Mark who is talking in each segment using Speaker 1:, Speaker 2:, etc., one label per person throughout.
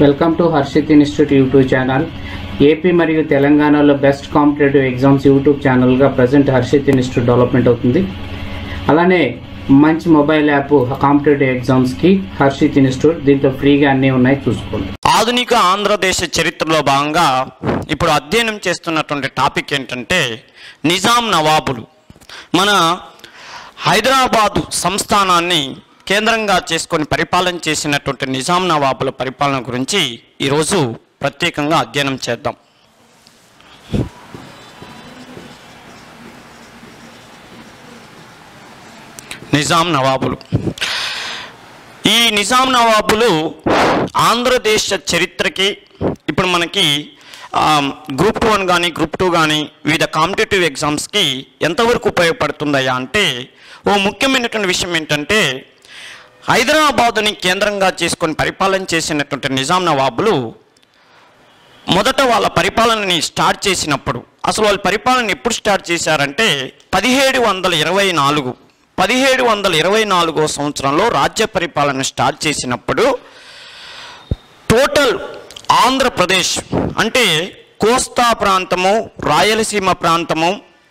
Speaker 1: welcome to Harshit institute YouTube channel AP మరియు తెలంగాణలో best competitive exams YouTube ఛానల్గా present Harshit institute development అవుతుంది అలానే మంచి మొబైల్ యాప్ కాంపిటేటివ్ ఎగ్జామ్స్కి హర్షిత్ ఇన్స్టిట్యూట్ దీంట్లో ఫ్రీగా అన్నీ ఉన్నాయి చూసుకోండి
Speaker 2: ఆధునిక ఆంధ్రదేశ చరిత్రలో భాగంగా ఇప్పుడు అధ్యయనం చేస్తున్నటువంటి టాపిక్ ఏంటంటే నిజాం నవాబులు మన హైదరాబాదు సంస్థానాన్ని కేంద్రంగా చేసుకొని పరిపాలన చేసినటువంటి నిజాం నవాబుల పరిపాలన గురించి ఈరోజు ప్రత్యేకంగా అధ్యయనం చేద్దాం నిజాం నవాబులు ఈ నిజాం నవాబులు ఆంధ్రదేశ చరిత్రకి ఇప్పుడు మనకి ఆ, గ్రూప్ టూ వన్ కానీ గ్రూప్ టూ కానీ వివిధ కాంపిటేటివ్ ఎగ్జామ్స్కి ఎంతవరకు ఉపయోగపడుతుందయ్యా అంటే ఓ ముఖ్యమైనటువంటి విషయం ఏంటంటే హైదరాబాదుని కేంద్రంగా చేసుకొని పరిపాలన చేసినటువంటి నిజాం నవాబులు మొదట వాళ్ళ పరిపాలనని స్టార్ట్ చేసినప్పుడు అసలు వాళ్ళ పరిపాలన ఎప్పుడు స్టార్ట్ చేశారంటే పదిహేడు వందల ఇరవై నాలుగు పదిహేడు వందల ఇరవై నాలుగో సంవత్సరంలో రాజ్య పరిపాలన స్టార్ట్ చేసినప్పుడు టోటల్ ఆంధ్రప్రదేశ్ అంటే కోస్తా ప్రాంతము రాయలసీమ ప్రాంతము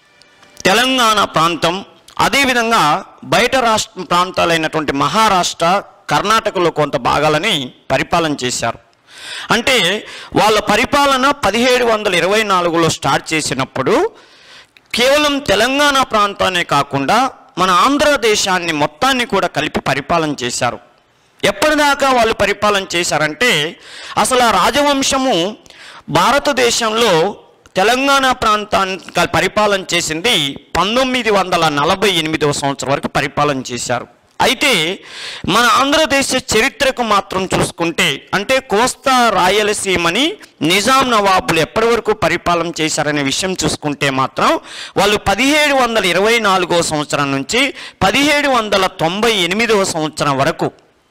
Speaker 2: తెలంగాణ ప్రాంతం అదేవిధంగా బయట రాష్ట్ర ప్రాంతాలైనటువంటి మహారాష్ట్ర కర్ణాటకలో కొంత భాగాలని పరిపాలన చేశారు అంటే వాళ్ళ పరిపాలన పదిహేడు వందల ఇరవై నాలుగులో స్టార్ట్ చేసినప్పుడు కేవలం తెలంగాణ ప్రాంతానే కాకుండా మన ఆంధ్రదేశాన్ని మొత్తాన్ని కూడా కలిపి పరిపాలన చేశారు ఎప్పటిదాకా వాళ్ళు పరిపాలన చేశారంటే అసలు ఆ రాజవంశము భారతదేశంలో తెలంగాణ ప్రాంతాన్ని పరిపాలన చేసింది పంతొమ్మిది వందల నలభై ఎనిమిదవ సంవత్సరం వరకు పరిపాలన చేశారు అయితే మన ఆంధ్రదేశ చరిత్రకు మాత్రం చూసుకుంటే అంటే కోస్తా రాయలసీమని నిజాం నవాబులు ఎప్పటి వరకు పరిపాలన చేశారనే విషయం చూసుకుంటే మాత్రం వాళ్ళు పదిహేడు వందల ఇరవై నాలుగో సంవత్సరం నుంచి పదిహేడు వందల తొంభై ఎనిమిదవ సంవత్సరం వరకు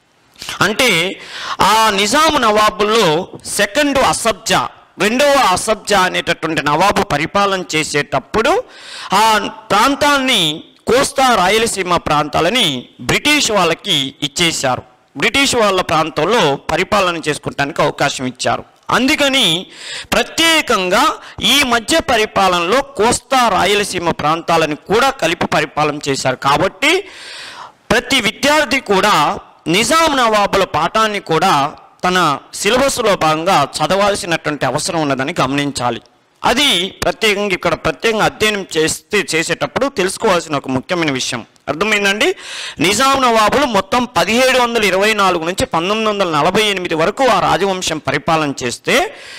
Speaker 2: అంటే ఆ నిజాం నవాబుల్లో సెకండ్ అసబ్జా రెండవ అసబ్జా అనేటటువంటి నవాబు పరిపాలన చేసేటప్పుడు ఆ ప్రాంతాన్ని కోస్తా రాయలసీమ ప్రాంతాలని బ్రిటిష్ వాళ్ళకి ఇచ్చేశారు బ్రిటిష్ వాళ్ళ ప్రాంతంలో పరిపాలన చేసుకుంటానికి అవకాశం ఇచ్చారు అందుకని ప్రత్యేకంగా ఈ మధ్య పరిపాలనలో కోస్తా రాయలసీమ ప్రాంతాలను కూడా కలిపి పరిపాలన చేశారు కాబట్టి ప్రతి విద్యార్థి కూడా నిజాం నవాబుల పాఠాన్ని కూడా తన సిలబస్లో భాగంగా చదవాల్సినటువంటి అవసరం ఉన్నదని గమనించాలి అది ప్రత్యేకంగా ఇక్కడ ప్రత్యేకంగా అధ్యయనం చేస్తే చేసేటప్పుడు తెలుసుకోవాల్సిన ఒక ముఖ్యమైన విషయం అర్థమైందండి నిజాం నవాబులు మొత్తం పదిహేడు వందల ఇరవై నాలుగు నుంచి పంతొమ్మిది వందల నలభై ఎనిమిది వరకు ఆ రాజవంశం పరిపాలన చేస్తే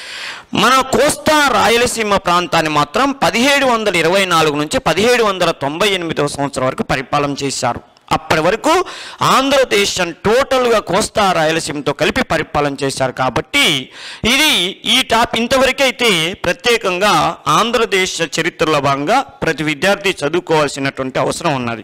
Speaker 2: మన కోస్తా రాయలసీమ ప్రాంతాన్ని మాత్రం పదిహేడు వందల ఇరవై నాలుగు నుంచి పదిహేడు వందల తొంభై ఎనిమిదవ సంవత్సరం వరకు పరిపాలన చేశారు అప్పటి వరకు ఆంధ్రదేశం టోటల్గా కోస్తా రాయలసీమతో కలిపి పరిపాలన చేశారు కాబట్టి ఇది ఈ టాప్ ఇంతవరకు అయితే ప్రత్యేకంగా ఆంధ్రదేశ చరిత్రలో భాగంగా ప్రతి విద్యార్థి చదువుకోవాల్సినటువంటి అవసరం ఉన్నది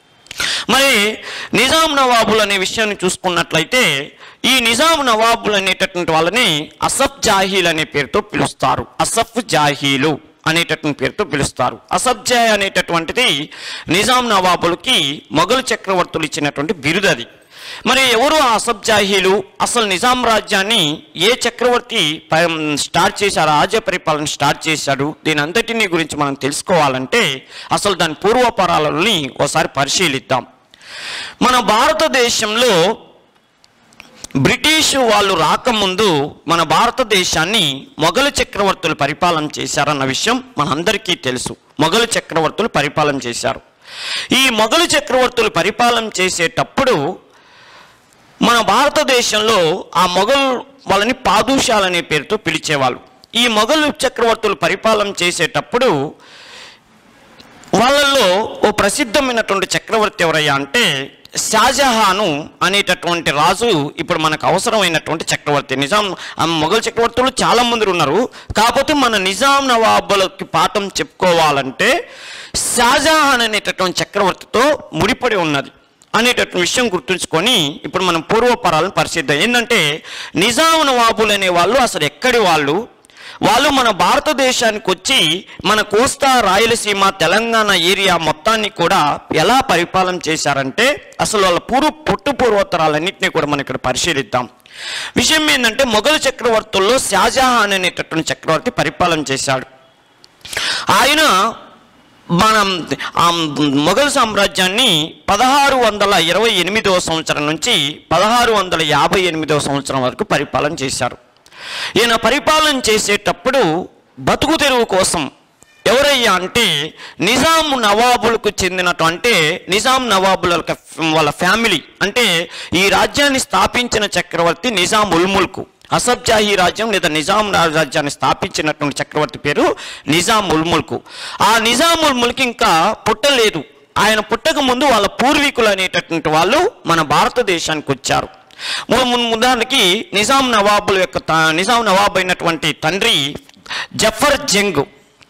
Speaker 2: మరి నిజాం నవాబులు అనే విషయాన్ని చూసుకున్నట్లయితే ఈ నిజాం నవాబులు అనేటటువంటి వాళ్ళని అసఫ్ జాహీల్ అనే పేరుతో పిలుస్తారు అసఫ్ జాహీలు అనేటటువంటి పేరుతో పిలుస్తారు అసఫ్ జాహీ అనేటటువంటిది నిజాం నవాబులకి మొఘలు చక్రవర్తులు ఇచ్చినటువంటి బిరుదు అది మరి ఎవరు ఆ అసఫ్ జాహీలు అసలు నిజాం రాజ్యాన్ని ఏ చక్రవర్తి ప- స్టార్ట్ చేశారు రాజ్య పరిపాలన స్టార్ట్ చేశాడు దీని అంతటినీ గురించి మనం తెలుసుకోవాలంటే అసలు దాని పూర్వపరాలని ఒకసారి పరిశీలిద్దాం మన భారతదేశంలో బ్రిటిష్ వాళ్ళు రాకముందు మన భారతదేశాన్ని మొఘలు చక్రవర్తులు పరిపాలన చేశారన్న విషయం మనందరికీ తెలుసు మొఘలు చక్రవర్తులు పరిపాలన చేశారు ఈ మొఘలు చక్రవర్తులు పరిపాలన చేసేటప్పుడు మన భారతదేశంలో ఆ మొఘల్ వాళ్ళని పాదూషాలు అనే పేరుతో పిలిచేవాళ్ళు ఈ మొఘలు చక్రవర్తులు పరిపాలన చేసేటప్పుడు వాళ్ళల్లో ఓ ప్రసిద్ధమైనటువంటి చక్రవర్తి ఎవరయ్యా అంటే షాజహాను అనేటటువంటి రాజు ఇప్పుడు మనకు అవసరమైనటువంటి చక్రవర్తి నిజాం ఆ మొఘల్ చక్రవర్తులు చాలా మంది ఉన్నారు కాకపోతే మన నిజాం నవాబులకి పాఠం చెప్పుకోవాలంటే షాజహాన్ అనేటటువంటి చక్రవర్తితో ముడిపడి ఉన్నది అనేటటువంటి విషయం గుర్తుంచుకొని ఇప్పుడు మనం పూర్వపరాలను పరిశీలిద్దాం ఏంటంటే నిజాం నవాబులు అనే వాళ్ళు అసలు ఎక్కడి వాళ్ళు వాళ్ళు మన భారతదేశానికి వచ్చి మన కోస్తా రాయలసీమ తెలంగాణ ఏరియా మొత్తాన్ని కూడా ఎలా పరిపాలన చేశారంటే అసలు వాళ్ళ పూర్వ పుట్టు పూర్వోత్తరాలన్నింటినీ కూడా మనం ఇక్కడ పరిశీలిద్దాం విషయం ఏంటంటే మొఘల్ చక్రవర్తుల్లో షాజహాన్ అనేటటువంటి చక్రవర్తి పరిపాలన చేశాడు ఆయన మన ఆ మొఘల్ సామ్రాజ్యాన్ని పదహారు వందల ఇరవై ఎనిమిదవ సంవత్సరం నుంచి పదహారు వందల యాభై ఎనిమిదవ సంవత్సరం వరకు పరిపాలన చేశారు ఈయన పరిపాలన చేసేటప్పుడు బతుకు తెరువు కోసం ఎవరయ్యా అంటే నిజాం నవాబులకు చెందినటువంటి నిజాం నవాబుల యొక్క వాళ్ళ ఫ్యామిలీ అంటే ఈ రాజ్యాన్ని స్థాపించిన చక్రవర్తి నిజాం ఉల్ముల్కు అసబ్జాహీ రాజ్యం లేదా నిజాం రా- రాజ్యాన్ని స్థాపించినటువంటి చక్రవర్తి పేరు నిజాం ఉల్ముల్కు ఆ నిజాం ఉల్ముల్కి ఇంకా పుట్టలేదు ఆయన పుట్టక ముందు వాళ్ళ పూర్వీకులు అనేటటువంటి వాళ్ళు మన భారతదేశానికి వచ్చారు ము- ము- ఉదాహరణకి నిజాం నవాబుల యొక్క త- నిజాం నవాబు అయినటువంటి తండ్రి జఫర్ జంగ్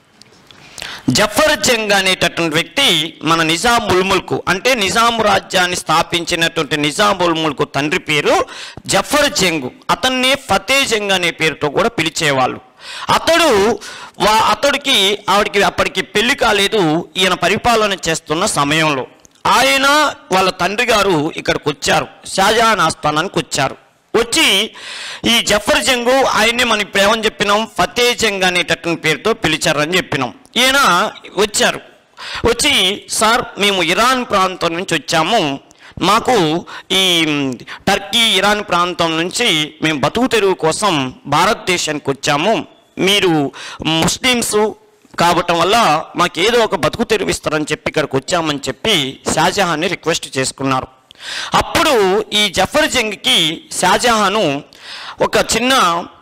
Speaker 2: జఫర్ జంగ్ అనేటటువంటి వ్యక్తి మన నిజాం ఉల్ముల్కు అంటే నిజాం రాజ్యాన్ని స్థాపించినటువంటి నిజాం ఉల్ముల్కు తండ్రి పేరు జఫర్ జంగ్ అతన్నే ఫతే జంగ్ అనే పేరుతో కూడా పిలిచేవాళ్ళు అతడు వా అతడికి ఆవిడికి అప్పటికి పెళ్లి కాలేదు ఈయన పరిపాలన చేస్తున్న సమయంలో ఆయన వాళ్ళ తండ్రి గారు ఇక్కడికి వచ్చారు షాజహాన్ ఆస్థానానికి వచ్చారు వచ్చి ఈ జఫర్ జంగు ఆయన్ని మనం ఇప్పుడు ఏమని చెప్పినాం ఫతే జంగ్ అనేటటువంటి పేరుతో పిలిచారని చెప్పినాం ఈయన వచ్చారు వచ్చి సార్ మేము ఇరాన్ ప్రాంతం నుంచి వచ్చాము మాకు ఈ టర్కీ ఇరాన్ ప్రాంతం నుంచి మేము బతుకు తెరువు కోసం భారతదేశానికి వచ్చాము మీరు ముస్లిమ్స్ కావటం వల్ల మాకు ఏదో ఒక బతుకు తెరువు ఇస్తారని చెప్పి ఇక్కడికి వచ్చామని చెప్పి షాజహాన్ని రిక్వెస్ట్ చేసుకున్నారు అప్పుడు ఈ జఫర్ జంగ్కి షాజహాను ఒక చిన్న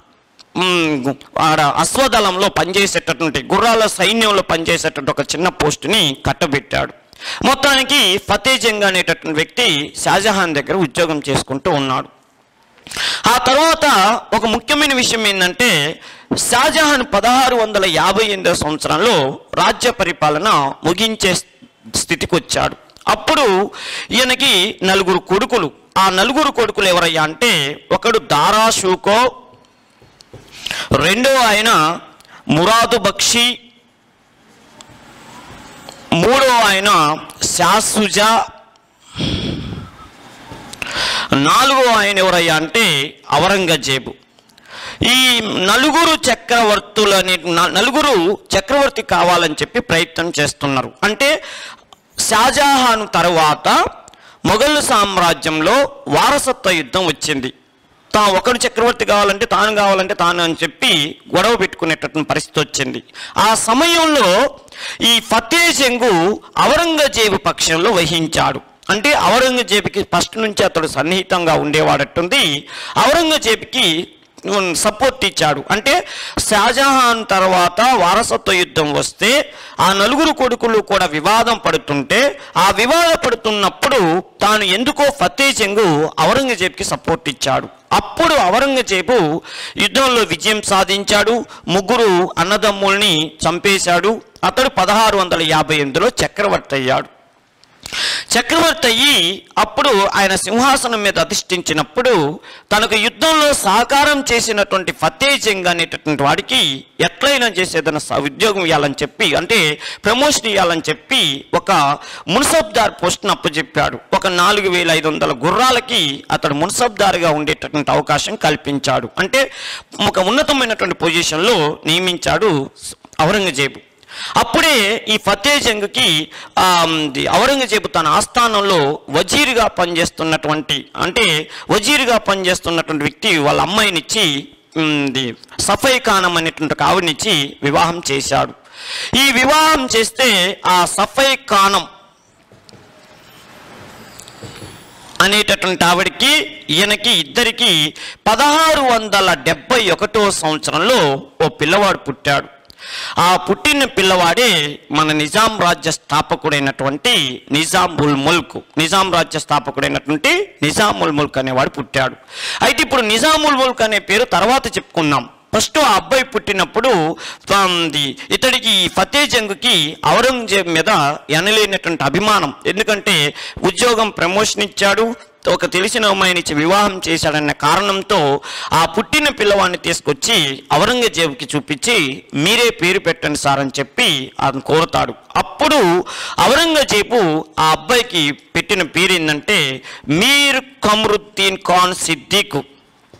Speaker 2: మ్, ఆడ అశ్వదళంలో పనిచేసేటటువంటి గుర్రాల సైన్యంలో పనిచేసేటటువంటి ఒక చిన్న పోస్టుని కట్టబెట్టాడు మొత్తానికి ఫతే జంగ్ అనేటటువంటి వ్యక్తి షాజహాన్ దగ్గర ఉద్యోగం చేసుకుంటూ ఉన్నాడు ఆ తర్వాత ఒక ముఖ్యమైన విషయం ఏంటంటే షాజహాన్ పదహారు వందల యాభై ఎనిమిదవ సంవత్సరంలో రాజ్య పరిపాలన ముగించే స్థితికి వచ్చాడు అప్పుడు ఈయనకి నలుగురు కొడుకులు ఆ నలుగురు కొడుకులు ఎవరయ్యా అంటే ఒకడు దారా షూకో రెండో ఆయన మురాదు బక్షి మూడో ఆయన శాసుజా నాలుగో ఆయన ఎవరయ్యా అంటే ఔరంగజేబు ఈ నలుగురు చక్రవర్తులని న- నలుగురు చక్రవర్తి కావాలని చెప్పి ప్రయత్నం చేస్తున్నారు అంటే షాజహాన్ తర్వాత మొఘల్ సామ్రాజ్యంలో వారసత్వ యుద్ధం వచ్చింది తా ఒకడు చక్రవర్తి కావాలంటే తాను కావాలంటే తాను అని చెప్పి గొడవ పెట్టుకునేటటువంటి పరిస్థితి వచ్చింది ఆ సమయంలో ఈ ఫతే జంగు ఔరంగజేబు పక్షంలో వహించాడు అంటే ఔరంగజేబుకి ఫస్ట్ నుంచి అతడు సన్నిహితంగా ఉండేవాడట్టుంది ఔరంగజేబుకి సపోర్ట్ ఇచ్చాడు అంటే షాజహాన్ తర్వాత వారసత్వ యుద్ధం వస్తే ఆ నలుగురు కొడుకులు కూడా వివాదం పడుతుంటే ఆ వివాద పడుతున్నప్పుడు తాను ఎందుకో ఫతే జంగు ఔరంగజేబ్కి సపోర్ట్ ఇచ్చాడు అప్పుడు ఔరంగజేబు యుద్ధంలో విజయం సాధించాడు ముగ్గురు అన్నదమ్ముల్ని చంపేశాడు అతడు పదహారు వందల యాభై ఎనిమిదిలో చక్రవర్తి అయ్యాడు చక్రవర్తి అయ్యి అప్పుడు ఆయన సింహాసనం మీద అధిష్ఠించినప్పుడు తనకు యుద్ధంలో సహకారం చేసినటువంటి ఫతే జంగ్ అనేటటువంటి వాడికి ఎట్లయినా చేసేదన్న స- ఉద్యోగం ఇవ్వాలని చెప్పి అంటే ప్రమోషన్ ఇవ్వాలని చెప్పి ఒక మున్సబ్దార్ పోస్ట్ను అప్పచెప్పాడు ఒక నాలుగు వేల ఐదు వందల గుర్రాలకి అతడు మున్సబ్దారుగా ఉండేటటువంటి అవకాశం కల్పించాడు అంటే ఒక ఉన్నతమైనటువంటి పొజిషన్లో నియమించాడు ఔరంగజేబు అప్పుడే ఈ ఫతే జంగ్కి ఆ, ది ఔరంగజేబు తన ఆస్థానంలో వజీరుగా పనిచేస్తున్నటువంటి అంటే వజీరుగా పనిచేస్తున్నటువంటి వ్యక్తి వాళ్ళ అమ్మాయినిచ్చి ఉమ్, ది సఫై ఖానం అనేటువంటి ఒక ఆవిడనిచ్చి వివాహం చేశాడు ఈ వివాహం చేస్తే ఆ సఫై ఖానం అనేటటువంటి ఆవిడకి ఈయనకి ఇద్దరికి పదహారు వందల డెబ్బై ఒకటో సంవత్సరంలో ఓ పిల్లవాడు పుట్టాడు ఆ పుట్టిన పిల్లవాడే మన నిజాం రాజ్య స్థాపకుడైనటువంటి నిజాం ఉల్ ముల్క్ నిజాం రాజ్య స్థాపకుడైనటువంటి నిజాం ఉల్ ముల్క్ అనేవాడు పుట్టాడు అయితే ఇప్పుడు నిజాం ఉల్ ముల్క్ అనే పేరు తర్వాత చెప్పుకున్నాం ఫస్ట్ ఆ అబ్బాయి పుట్టినప్పుడు తాంది ఇతడికి ఈ ఫతే జంగ్కి ఔరంగజేబ్ మీద ఎనలేనటువంటి అభిమానం ఎందుకంటే ఉద్యోగం ప్రమోషన్ ఇచ్చాడు ఒక తెలిసిన అమ్మాయిని ఇచ్చి వివాహం చేశాడన్న కారణంతో ఆ పుట్టిన పిల్లవాడిని తీసుకొచ్చి ఔరంగజేబుకి చూపించి మీరే పేరు పెట్టండి సార్ అని చెప్పి ఆయన కోరుతాడు అప్పుడు ఔరంగజేబు ఆ అబ్బాయికి పెట్టిన పేరు ఏంటంటే మీర్ కమరుద్దీన్ ఖాన్ సిద్దిక్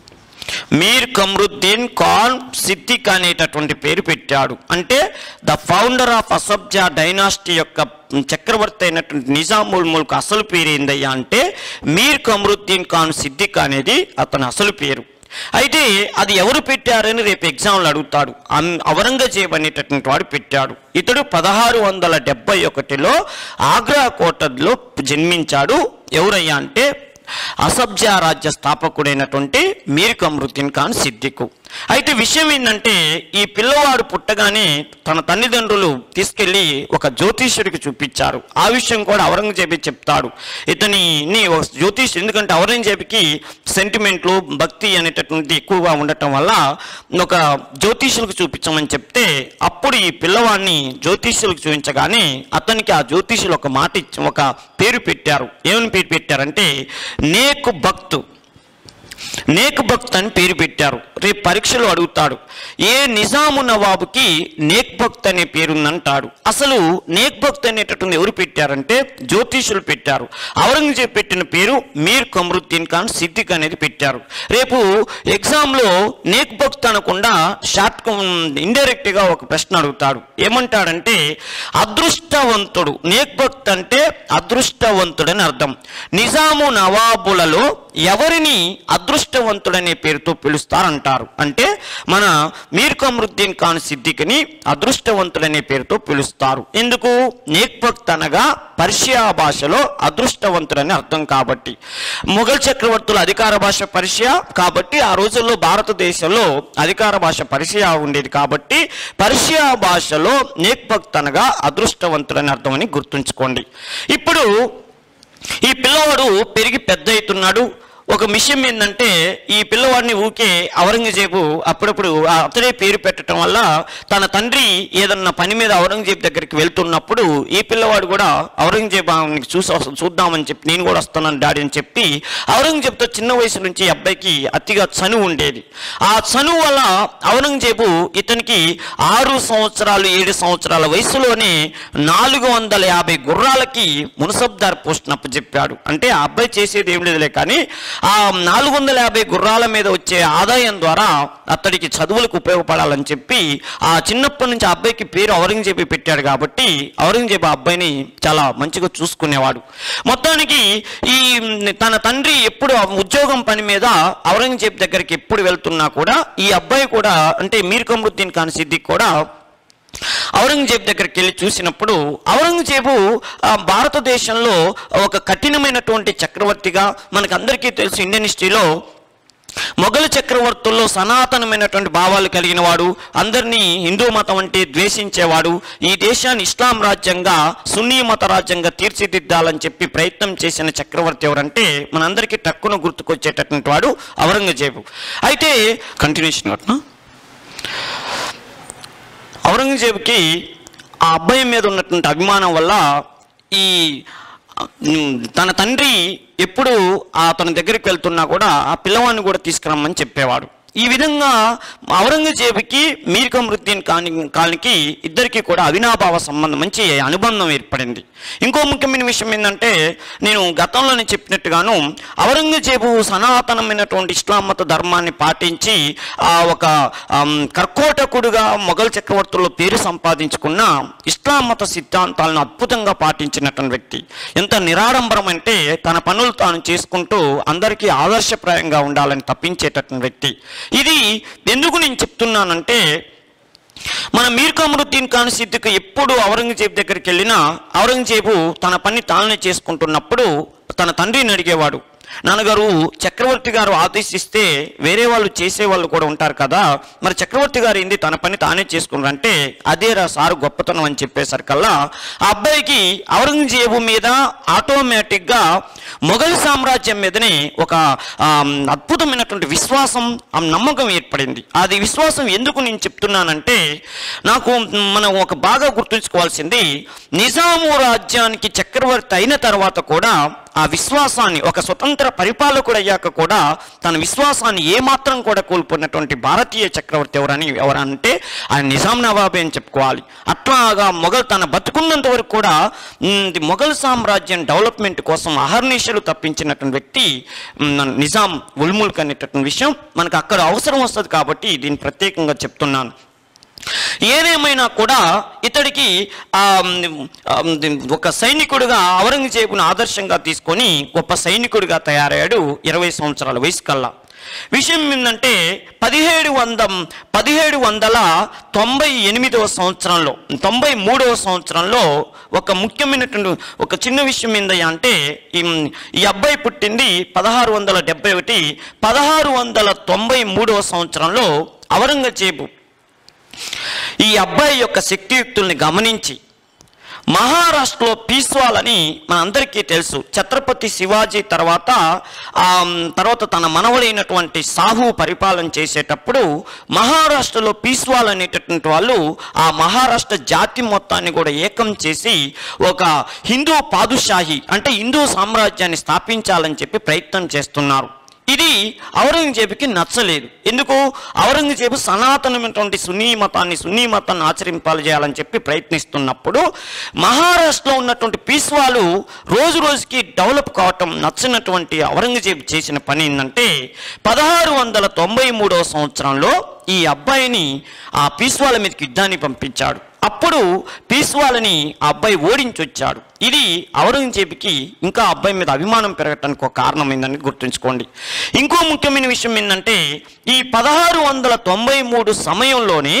Speaker 2: మీర్ కమరుద్దీన్ ఖాన్ సిద్దిక్ అనేటటువంటి పేరు పెట్టాడు అంటే the founder of Asaf Jah dynasty యొక్క చక్రవర్తి అయినటువంటి నిజాముల్ ముల్క్ అసలు పేరు ఏందయ్యా అంటే మీర్ కమరుద్దీన్ ఖాన్ సిద్దిక్ అనేది అతని అసలు పేరు అయితే అది ఎవరు పెట్టారని రేపు ఎగ్జామ్లు అడుగుతాడు అం- ఔరంగజేబ్ అనేటటువంటి వాడు పెట్టాడు ఇతడు పదహారు వందల డెబ్బై ఒకటిలో ఆగ్రా కోటలో జన్మించాడు ఎవరయ్యా అంటే అసబ్జా రాజ్య స్థాపకుడైనటువంటి మీర్ కమరుద్దీన్ ఖాన్ సిద్దికు అయితే విషయం ఏంటంటే ఈ పిల్లవాడు పుట్టగానే తన తల్లిదండ్రులు తీసుకెళ్లి ఒక జ్యోతిష్యుడికి చూపించారు ఆ విషయం కూడా ఔరంగజేబే చెప్తాడు ఇతని ఒక జ్యోతిష్ ఎందుకంటే ఔరంగజేబుకి సెంటిమెంట్లు భక్తి అనేటటువంటి ఎక్కువగా ఉండటం వల్ల ఒక జ్యోతిష్యులకు చూపించమని చెప్తే అప్పుడు ఈ పిల్లవాడిని జ్యోతిష్యులకు చూపించగానే అతనికి ఆ జ్యోతిష్యులు ఒక మాట ఇచ్చి ఒక పేరు పెట్టారు ఏమని పేరు పెట్టారంటే నేకు భక్తు నేక్ భక్త్ అని పేరు పెట్టారు రేపు పరీక్షలో అడుగుతాడు ఏ నిజాము నవాబుకి నేక్ భక్త్ అనే పేరుందంటాడు అసలు నేక్ భక్త్ అనేటటువంటి ఎవరు పెట్టారంటే జ్యోతిషులు పెట్టారు ఔరంగజేబ్ పెట్టిన పేరు మీర్ కమరుద్దీన్ ఖాన్ సిద్దిక్ అనేది పెట్టారు రేపు ఎగ్జామ్లో నేక్ భక్త్ అనకుండా షార్ట్ ఇండైరెక్ట్గా ఒక ప్రశ్న అడుగుతాడు ఏమంటాడంటే అదృష్టవంతుడు నేక్ భక్త్ అంటే అదృష్టవంతుడని అర్థం నిజాము నవాబులలో ఎవరిని అదృష్టవంతుడనే పేరుతో పిలుస్తారంటారు అంటే మన మీర్ కమరుద్దీన్ ఖాన్ సిద్దికిని అదృష్టవంతుడనే పేరుతో పిలుస్తారు ఎందుకు నేక్ భక్త్ అనగా పర్షియా భాషలో అదృష్టవంతుడని అర్థం కాబట్టి మొఘల్ చక్రవర్తుల అధికార భాష పర్షియా కాబట్టి ఆ రోజుల్లో భారతదేశంలో అధికార భాష పర్షియా ఉండేది కాబట్టి పర్షియా భాషలో నేక్ భక్త్ అనగా అదృష్టవంతుడని అర్థం అని గుర్తుంచుకోండి ఇప్పుడు ఈ పిల్లవాడు పెరిగి పెద్ద అవుతున్నాడు ఒక విషయం ఏంటంటే ఈ పిల్లవాడిని ఊకే ఔరంగజేబు అప్పుడప్పుడు ఆ అతడే పేరు పెట్టడం వల్ల తన తండ్రి ఏదన్నా పని మీద ఔరంగజేబు దగ్గరికి వెళ్తున్నప్పుడు ఈ పిల్లవాడు కూడా ఔరంగజేబు ఆమెకి చూసి వస్త- చూద్దామని చెప్పి నేను కూడా వస్తానని డాడీ అని చెప్పి ఔరంగజేబుతో చిన్న వయసు నుంచి ఈ అబ్బాయికి అతిగా చనువు ఉండేది ఆ చనువు వల్ల ఔరంగజేబు ఇతనికి ఆరు సంవత్సరాలు ఏడు సంవత్సరాల వయసులోనే నాలుగు వందల యాభై గుర్రాలకి మునసబ్దార్ పోస్ట్ చెప్పాడు అంటే ఆ అబ్బాయి చేసేది ఏం లేదులే కానీ ఆ నాలుగు వందల యాభై గుర్రాల మీద వచ్చే ఆదాయం ద్వారా అతడికి చదువులకు ఉపయోగపడాలని చెప్పి ఆ చిన్నప్పటి నుంచి ఆ అబ్బాయికి పేరు ఔరంగజేబు పెట్టాడు కాబట్టి ఔరంగజేబు ఆ అబ్బాయిని చాలా మంచిగా చూసుకునేవాడు మొత్తానికి ఈ తన తండ్రి ఎప్పుడు ఆ ఉద్యోగం పని మీద ఔరంగజేబు దగ్గరికి ఎప్పుడు వెళ్తున్నా కూడా ఈ అబ్బాయి కూడా అంటే మీర్ కమరుద్దీన్ ఖాన్ సిద్దిక్ కూడా ఔరంగజేబు దగ్గరికి వెళ్ళి చూసినప్పుడు ఔరంగజేబు ఆ, భారతదేశంలో ఒక కఠినమైనటువంటి చక్రవర్తిగా మనకందరికీ తెలుసు ఇండియన్ హిస్టరీలో మొఘలు చక్రవర్తుల్లో సనాతనమైనటువంటి భావాలు కలిగిన వాడు అందరినీ హిందూ మతం అంటే ద్వేషించేవాడు ఈ దేశాన్ని ఇస్లాం రాజ్యంగా సున్నీ మత రాజ్యంగా తీర్చిదిద్దాలని చెప్పి ప్రయత్నం చేసిన చక్రవర్తి ఎవరంటే మనందరికీ టక్కున గుర్తుకొచ్చేటటువంటి వాడు ఔరంగజేబు అయితే కంటిన్యూషన్ కట్నా ఔరంగజేబుకి ఆ అబ్బాయి మీద ఉన్నటువంటి అభిమానం వల్ల ఈ ఉమ్, తన తండ్రి ఎప్పుడు అతని దగ్గరికి వెళ్తున్నా కూడా ఆ పిల్లవాడిని కూడా తీసుకురమ్మని చెప్పేవాడు ఈ విధంగా ఔరంగజేబుకి మీర్ కమరుద్దీన్ ఖాన్ ఖాన్కి ఇద్దరికి కూడా అవినాభావ సంబంధం మంచి అనుబంధం ఏర్పడింది ఇంకో ముఖ్యమైన విషయం ఏంటంటే నేను గతంలోనే చెప్పినట్టుగాను ఔరంగజేబు సనాతనమైనటువంటి ఇస్లాం మత ధర్మాన్ని పాటించి ఆ ఒక ఆమ్, కర్కోటకుడుగా మొఘల్ చక్రవర్తుల్లో పేరు సంపాదించుకున్న ఇస్లాం మత సిద్ధాంతాలను అద్భుతంగా పాటించినటువంటి వ్యక్తి ఎంత నిరాడంబరం అంటే తన పనులు తాను చేసుకుంటూ అందరికీ ఆదర్శప్రాయంగా ఉండాలని తప్పించేటటువంటి వ్యక్తి ఇది ఎందుకు నేను చెప్తున్నానంటే మన మీర్ కమరుద్దీన్ ఖాన్ సిద్దిక్ ఎప్పుడు ఔరంగజేబు దగ్గరికి వెళ్ళినా ఔరంగజేబు తన పని తానే చేసుకుంటున్నప్పుడు తన తండ్రిని అడిగేవాడు నాన్నగారు చక్రవర్తి గారు ఆదేశిస్తే వేరే వాళ్ళు చేసే వాళ్ళు కూడా ఉంటారు కదా మరి చక్రవర్తి గారు ఏంది తన పని తానే చేసుకున్నారంటే అదే రా సారు గొప్పతనం అని చెప్పేసరికల్లా ఆ అబ్బాయికి ఔరంగజేబు మీద ఆటోమేటిక్గా మొఘల్ సామ్రాజ్యం మీదనే ఒక ఆమ్, అద్భుతమైనటువంటి విశ్వాసం ఆ నమ్మకం ఏర్పడింది అది విశ్వాసం ఎందుకు నేను చెప్తున్నానంటే నాకు మనం ఒక బాగా గుర్తుంచుకోవాల్సింది నిజాము రాజ్యానికి చక్రవర్తి అయిన తర్వాత కూడా ఆ విశ్వాసాన్ని ఒక స్వతంత్ర పరిపాలకుడు అయ్యాక కూడా తన విశ్వాసాన్ని ఏమాత్రం కూడా కోల్పోయినటువంటి భారతీయ చక్రవర్తి ఎవరని ఎవరంటే ఆయన నిజాం నవాబే అని చెప్పుకోవాలి అట్లాగా మొఘల్ తన బతుకున్నంత వరకు కూడా ఉమ్, ఇది మొఘల్ సామ్రాజ్యం డెవలప్మెంట్ కోసం అహర్నిశలు తప్పించినటువంటి వ్యక్తి ఉమ్, నిజాం ఉల్ముల్క్ అనేటటువంటి విషయం మనకు అక్కడ అవసరం వస్తుంది కాబట్టి దీన్ని ప్రత్యేకంగా చెప్తున్నాను ఏదేమైనా కూడా ఇతడికి ఆ, మ్, ఆ, మ్, ఒక సైనికుడిగా ఔరంగజేబును ఆదర్శంగా తీసుకొని గొప్ప సైనికుడిగా తయారయ్యాడు ఇరవై సంవత్సరాల వయసు కల్లా విషయం ఏంటంటే పదిహేడు వంద పదిహేడు వందల తొంభై ఎనిమిదవ సంవత్సరంలో తొంభై మూడవ సంవత్సరంలో ఒక ముఖ్యమైనటువంటి ఒక చిన్న విషయం ఏందయ్యా అంటే ఈ ఈ అబ్బాయి పుట్టింది పదహారు వందల డెబ్బై ఒకటి పదహారు వందల తొంభై మూడవ సంవత్సరంలో ఔరంగజేబు ఈ అబ్బాయి యొక్క శక్తియుక్తుల్ని గమనించి మహారాష్ట్రలో పీస్వాలని మనందరికీ తెలుసు ఛత్రపతి శివాజీ తర్వాత ఆ, తర్వాత తన మనవడైనటువంటి సాహు పరిపాలన చేసేటప్పుడు మహారాష్ట్రలో పీస్వాల్ అనేటటువంటి వాళ్ళు ఆ మహారాష్ట్ర జాతి మొత్తాన్ని కూడా ఏకం చేసి ఒక హిందూ పాదుషాహి అంటే హిందూ సామ్రాజ్యాన్ని స్థాపించాలని చెప్పి ప్రయత్నం చేస్తున్నారు ఇది ఔరంగజేబుకి నచ్చలేదు ఎందుకు ఔరంగజేబు సనాతనమైనటువంటి సున్నీ మతాన్ని సున్నీ మతాన్ని ఆచరింపాలి చేయాలని చెప్పి ప్రయత్నిస్తున్నప్పుడు మహారాష్ట్రలో ఉన్నటువంటి పీస్వాలు రోజు రోజుకి డెవలప్ కావటం నచ్చినటువంటి ఔరంగజేబు చేసిన పని ఏంటంటే పదహారు వందల తొంభై మూడవ సంవత్సరంలో ఈ అబ్బాయిని ఆ పీస్వాల మీదకి యుద్ధాన్ని పంపించాడు అప్పుడు పీస్వాలని ఆ అబ్బాయి ఓడించొచ్చాడు ఇది ఔరంగజేబుకి ఇంకా ఆ అబ్బాయి మీద అభిమానం పెరగటానికి ఒక కారణం ఏందని గుర్తుంచుకోండి ఇంకో ముఖ్యమైన విషయం ఏంటంటే ఈ పదహారు వందల తొంభై మూడు సమయంలోనే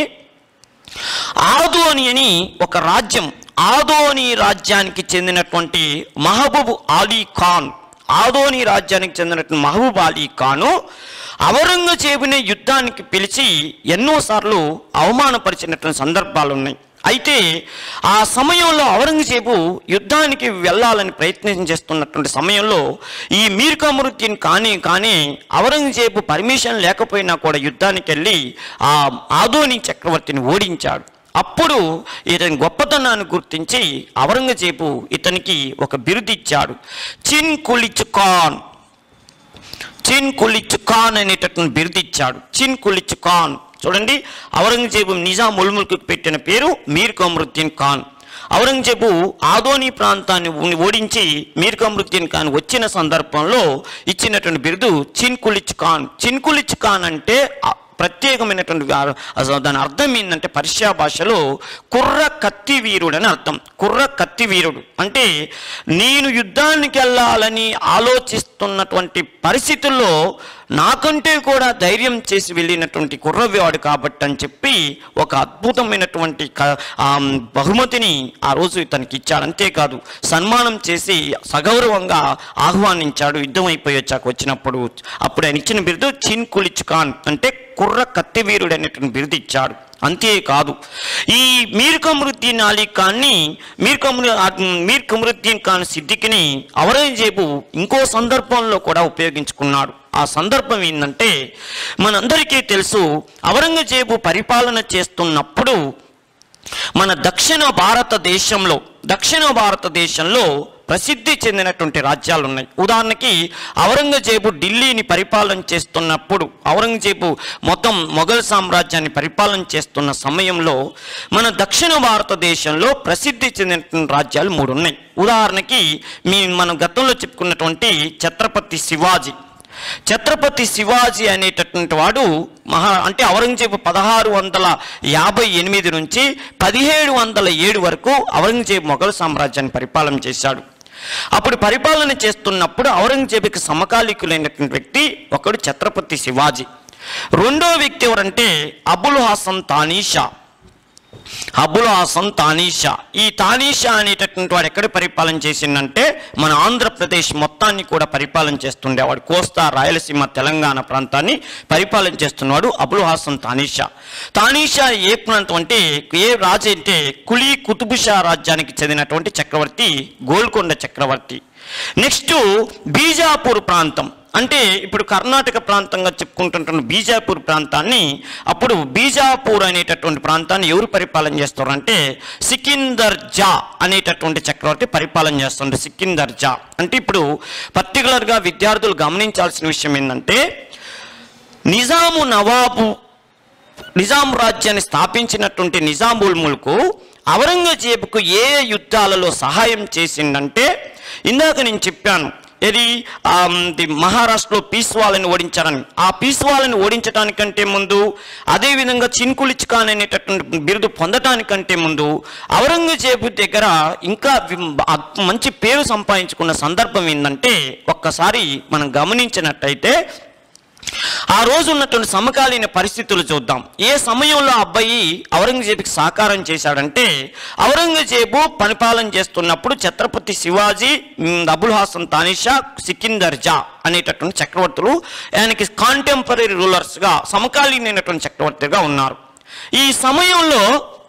Speaker 2: ఆదోని అని ఒక రాజ్యం ఆదోని రాజ్యానికి చెందినటువంటి మహబూబ్ అలీ ఖాన్ ఆదోని రాజ్యానికి చెందినటువంటి మహబూబ్ అలీ ఖాను ఔరంగజేబుని యుద్ధానికి పిలిచి ఎన్నోసార్లు అవమానపరిచినటువంటి సందర్భాలు ఉన్నాయి అయితే ఆ సమయంలో ఔరంగజేబు యుద్ధానికి వెళ్ళాలని ప్రయత్నం చేస్తున్నటువంటి సమయంలో ఈ మీర్ కమరుద్దీన్ కానీ కానీ ఔరంగజేబు పర్మిషన్ లేకపోయినా కూడా యుద్ధానికి వెళ్ళి ఆ ఆదోని చక్రవర్తిని ఓడించాడు అప్పుడు ఇతని గొప్పతనాన్ని గుర్తించి ఔరంగజేబు ఇతనికి ఒక బిరుదు ఇచ్చాడు చిన్ కులిచ్ ఖాన్ చిన్ కులిచ్ ఖాన్ అనేటటువంటి బిరుదు ఇచ్చాడు చిన్ కులిచ్ ఖాన్ చూడండి ఔరంగజేబు నిజాం ఉల్ముల్కు పెట్టిన పేరు మీర్ కమరుద్దీన్ ఖాన్ ఔరంగజేబు ఆదోని ప్రాంతాన్ని ఉ- ఓడించి మీర్ కమరుద్దీన్ ఖాన్ వచ్చిన సందర్భంలో ఇచ్చినటువంటి బిరుదు చిన్ కులిచ్ ఖాన్ చిన్ కులిచ్ ఖాన్ అంటే ఆ ప్రత్యేకమైనటువంటి ఆ- అసలు దాని అర్థం ఏంటంటే పర్షియా భాషలో కుర్ర కత్తి వీరుడు అని అర్థం కుర్ర కత్తి వీరుడు అంటే నేను యుద్ధానికి వెళ్ళాలని ఆలోచిస్తున్నటువంటి పరిస్థితుల్లో నాకంటే కూడా ధైర్యం చేసి వెళ్ళినటువంటి కుర్రవాడు కాబట్టి అని చెప్పి ఒక అద్భుతమైనటువంటి క- ఆ బహుమతిని ఆ రోజు ఇతనికి ఇచ్చాడు అంతేకాదు సన్మానం చేసి సగౌరవంగా ఆహ్వానించాడు యుద్ధం అయిపోయి వచ్చాక వచ్చినప్పుడు అప్పుడు ఆయన ఇచ్చిన బిరుదు చిన్ కులిచ్ ఖాన్ అంటే కుర్ర కత్తివీరుడు అనేటువంటి బిరుదు ఇచ్చాడు అంతేకాదు ఈ మీర్ కమరుద్దీన్ అలీ ఖాన్ని మీర్ కమరు మీర్ కమరుద్దీన్ ఖాన్ సిద్దికిని ఔరంగజేబు ఇంకో సందర్భంలో కూడా ఉపయోగించుకున్నాడు ఆ సందర్భం ఏంటంటే మనందరికీ తెలుసు ఔరంగజేబు పరిపాలన చేస్తున్నప్పుడు మన దక్షిణ భారతదేశంలో దక్షిణ భారతదేశంలో ప్రసిద్ధి చెందినటువంటి రాజ్యాలు ఉన్నాయి ఉదాహరణకి ఔరంగజేబు ఢిల్లీని పరిపాలన చేస్తున్నప్పుడు ఔరంగజేబు మొత్తం మొఘల్ సామ్రాజ్యాన్ని పరిపాలన చేస్తున్న సమయంలో మన దక్షిణ భారతదేశంలో ప్రసిద్ధి చెందినటువంటి రాజ్యాలు మూడు ఉన్నాయి ఉదాహరణకి మీ మనం గతంలో చెప్పుకున్నటువంటి ఛత్రపతి శివాజీ ఛత్రపతి శివాజీ అనేటటువంటి వాడు మహా అంటే ఔరంగజేబు పదహారు వందల యాభై ఎనిమిది నుంచి పదిహేడు వందల ఏడు వరకు ఔరంగజేబు మొఘల్ సామ్రాజ్యాన్ని పరిపాలన చేశాడు అప్పుడు పరిపాలన చేస్తున్నప్పుడు ఔరంగజేబుకి సమకాలీకులైనటువంటి వ్యక్తి ఒకడు ఛత్రపతి శివాజీ రెండో వ్యక్తి ఎవరంటే అబుల్ హాసన్ తానీషా అబుల్ హాసన్ తానీషా ఈ తానీషా అనేటటువంటి వాడు ఎక్కడ పరిపాలన చేసిందంటే మన ఆంధ్రప్రదేశ్ మొత్తాన్ని కూడా పరిపాలన చేస్తుండేవాడు కోస్తా రాయలసీమ తెలంగాణ ప్రాంతాన్ని పరిపాలన చేస్తున్నవాడు అబుల్ హాసన్ తానీషా తానీషా ఏ ప్రాంతం అంటే ఏ రాజు అంటే కులీ కుతుబుషా రాజ్యానికి చెందినటువంటి చక్రవర్తి గోల్కొండ చక్రవర్తి నెక్స్ట్ బీజాపూర్ ప్రాంతం అంటే ఇప్పుడు కర్ణాటక ప్రాంతంగా చెప్పుకుంటుంటున్న బీజాపూర్ ప్రాంతాన్ని అప్పుడు బీజాపూర్ అనేటటువంటి ప్రాంతాన్ని ఎవరు పరిపాలన చేస్తారు అంటే సికిందర్ జా అనేటటువంటి చక్రవర్తి పరిపాలన చేస్తుంది సికిందర్ జా అంటే ఇప్పుడు పర్టికులర్గా విద్యార్థులు గమనించాల్సిన విషయం ఏంటంటే నిజాము నవాబు నిజాం రాజ్యాన్ని స్థాపించినటువంటి నిజాముల్ ముల్కు ఔరంగజేబుకు ఏ ఏ యుద్ధాలలో సహాయం చేసిందంటే ఇందాక నేను చెప్పాను ఇది ఆ, ది మహారాష్ట్రలో పీస్వాలని ఓడించారని ఆ పీస్వాలని ఓడించడానికంటే ముందు అదేవిధంగా చిన్కులిచ్ ఖాన్ అనేటటువంటి బిరుదు పొందటానికంటే ముందు ఔరంగజేబు దగ్గర ఇంకా వి- అ- మంచి పేరు సంపాదించుకున్న సందర్భం ఏంటంటే ఒక్కసారి మనం గమనించినట్టయితే ఆ రోజు ఉన్నటువంటి సమకాలీన పరిస్థితులు చూద్దాం ఏ సమయంలో ఆ అబ్బాయి ఔరంగజేబుకి సహకారం చేశాడంటే ఔరంగజేబు పరిపాలన చేస్తున్నప్పుడు ఛత్రపతి శివాజీ మ్, అబుల్ హాసన్ తానిషా సికిందర్ జా అనేటటువంటి చక్రవర్తులు ఆయనకి కాంటెంపరీ రూలర్స్గా సమకాలీనైనటువంటి చక్రవర్తిగా ఉన్నారు ఈ సమయంలో